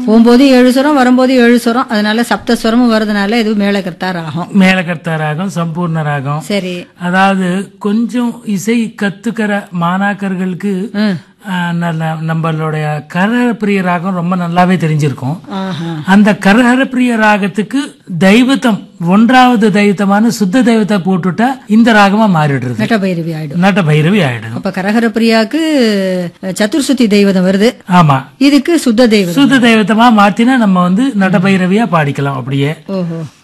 போகும்போது ஏழு சுரம் வரும்போது ஏழு சுரம் அதனால சப்த சுரமும் வருதுனால இது மேலகர்த்தா ராகம் மேலகர்த்தா ராகம் சம்பூர்ண ராகம் சரி அதாவது கொஞ்சம் இசை கத்துக்கிற மாணாக்கர்களுக்கு ம். ஆ, நல்ல நம்மளுடைய கரஹரப்பிரிய ராகம் ரொம்ப நல்லாவே தெரிஞ்சிருக்கும் ஆஹா அந்த கரஹரப்பிரிய ராகத்துக்கு தெய்வத்தம் ஒன்றாவது தெய்வத்தமான சுத்த தெய்வத்தை போட்டுட்டா இந்த ராகமா மாறிடுறது நட்ட பைரவி ஆயிடும் நட்ட பைரவி ஆயிடும் அப்ப கரகர பிரியாக்கு சதுர்சுத்தி தெய்வதம் வருது ஆமா இதுக்கு சுத்த தெய்வதம் சுத்த தெய்வத்தமா மாத்தினா நம்ம வந்து நட பைரவியா பாடிக்கலாம் அப்படியே ஓஹோ